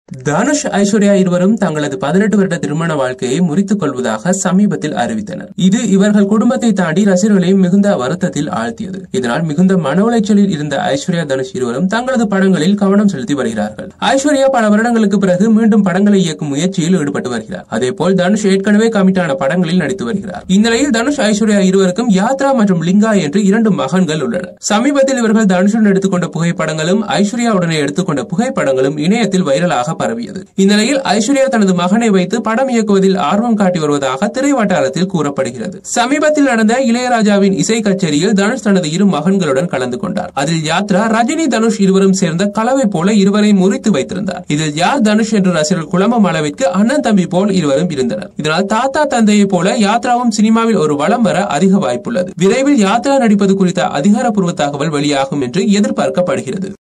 தனுஷ் ஐஸ்வர்யா இருவரும் தங்களது பதினெட்டு வருட திருமண வாழ்க்கையை முறித்துக் கொள்வதாக சமீபத்தில் அறிவித்தனர் இது இவர்கள் குடும்பத்தை தாண்டி ரசிகர்களையும் மிகுந்த வருத்தத்தில் ஆழ்த்தியது இதனால் மிகுந்த மன உளைச்சலில் இருந்த ஐஸ்வர்யா தனுஷ் இருவரும் தங்களது படங்களில் கவனம் செலுத்தி வருகிறார்கள் ஐஸ்வர்யா பல வருடங்களுக்கு பிறகு மீண்டும் படங்களை இயக்கும் முயற்சியில் ஈடுபட்டு வருகிறார் அதேபோல் தனுஷ் ஏற்கனவே கமிட்டான படங்களில் நடித்து வருகிறார் இந்நிலையில் தனுஷ் ஐஸ்வர்யா இருவருக்கும் யாத்ரா மற்றும் லிங்கா என்று இரண்டு மகன்கள் உள்ளனர் சமீபத்தில் இவர்கள் தனுஷுடன் எடுத்துக்கொண்ட புகைப்படங்களும் ஐஸ்வர்யாவுடனே எடுத்துக்கொண்ட புகைப்படங்களும் இணையத்தில் வைரலாக பரவியது இந்நிலையில் ஐஸ்வர்யா தனது மகனை வைத்து படம் இயக்குவதில் ஆர்வம் காட்டி வருவதாக திரை வட்டாரத்தில் கூறப்படுகிறது சமீபத்தில் நடந்த இளையராஜாவின் இசை கச்சேரியில் தனுஷ் தனது இரு மகன்களுடன் கலந்து கொண்டார் அதில் யாத்ரா ரஜினி தனுஷ் இருவரும் சேர்ந்த கலவை போல இருவரை முறித்து வைத்திருந்தார் இதில் யார் தனுஷ் என்று ரசிகர்கள் குழம்பும் அளவிற்கு அண்ணன் தம்பி போல் இருவரும் இருந்தனர் இதனால் தாத்தா தந்தையை போல யாத்ராவும் சினிமாவில் ஒரு வளம் வர அதிக வாய்ப்புள்ளது விரைவில் யாத்ரா நடிப்பது குறித்த அதிகாரப்பூர்வ தகவல் வெளியாகும் என்று எதிர்பார்க்கப்படுகிறது